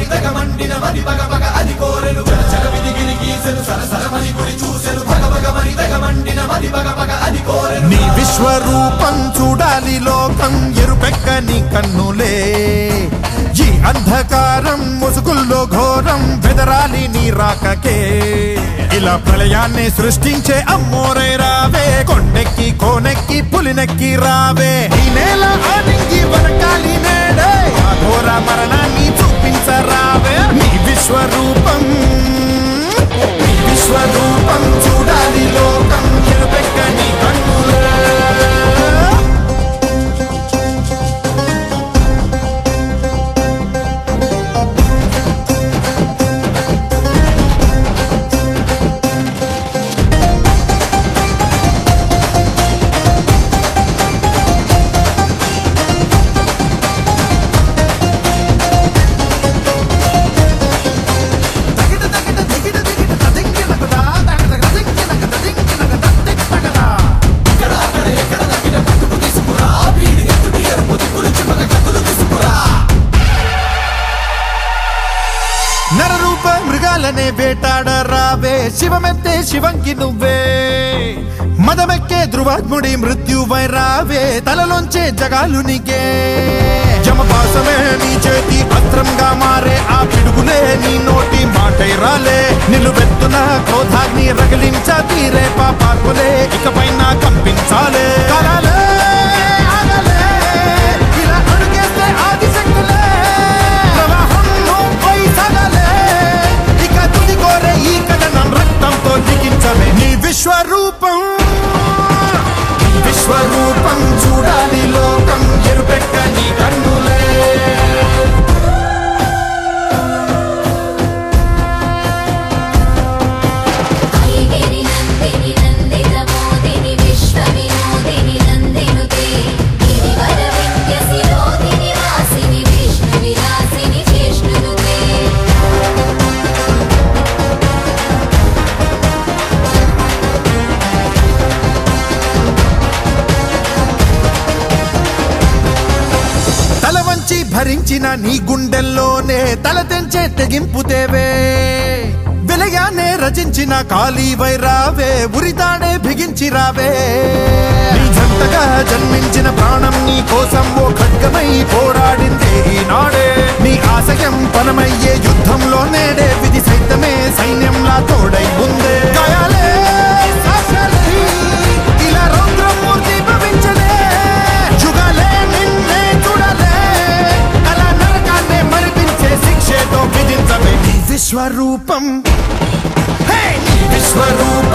తెగ మండిన మది పగ పగ అది కోరెను జల జల విదిగిరి గీసెను సరసరమని గురి చూసెను భగ భగమని తెగ మండిన మది పగ పగ అది కోరెను నీ విశ్వరూపం చూడాలి లోకం ఎరుపెక్కని కన్నులే ఈ అంధకారం ముసుగుల్లో ఘోరం బెదరాలి నీ రాకకే ఇలా ప్రళయాన్ని సృష్టించే అమ్మోరై రావే కొండెక్కి కోనెక్కి పులినెక్కి రావే ఈ నేల ఆనింగి వనకాలి నేడే ఆ ఘోర మరణాన్ని చూపించరావే నీ విశ్వరూపం నీ విశ్వరూపం చూడాలి లోకం ఎరుపెక్కని కన్నులే తగిట తగిట దిగిట దిగిట తదింగిన కదా తగద గదింగిన గదింగిన గదింగిన ఇక్కడ అక్కడ ఎక్కడ తగిన పట్టుకు తీసుకురా వీడి ఎత్తుకి ఎరుపు దిక్కులు చిమ్మక కత్తులు తీసుకురా నరరూప మృగాలనే వేటాడ రావే శివమెత్తే శివంకి నువ్వే మదమెక్కే ధ్రువాత్ముడి మృత్యువై రావే తలలోంచే జగాలు నీకే జమపాసమే నీ చేతి అస్త్రంగా మారే ఆ పిడుగులే నీ నోటి మాటై రాలే నిలువెత్తున క్రోధాగ్ని రగిలించ తీరే పాపాత్ములే ఇకపై నా కంపించాలే కాలాలే ఆగలే ఇలా అడుగేస్తే ఆదిశక్తులే ప్రవాహం నువ్వై సగలే ఇక తుది కోరే ఈ కథనం రక్తంతో లిఖించలే నీ విశ్వరూపం నీ విశ్వరూపం చూడాలి లోకం ఎరుపెక్క నీ కన్నులే ఐగిరి నందిని నందిత మోదిని విశ్వ వినోదిని నందినుతే గిరివర వింధ్య శిరోదిని వాసిని విష్ణు విలాసిని జిష్ణునుతే తల వంచి భరించిన నీ గుండెల్లోనే తల తెంచే తెగింపుతేవే విలయాన్నే రచించిన కాళీ వైరావే ఉరితాడే బిగించి రావే నీ జంటగా జన్మించిన ప్రాణం నీ కోసం ఓ ఖడ్గమై పోరాడిందే ఈనాడే నీ ఆశయం పనమయ్యే యుద్ధంలో నేడే విధి సైతమే సైన్యంలా తోడై ఉందే గాయాలే సాక్ష్యాలై ఇలా రౌద్రమూర్తి భవించలే యుగాలే నిన్నే చూడలే అలా నరకాన్నే మరిపించే శిక్షేతో విధించవే నీ విశ్వరూపం హే! నీ విశ్వరూపం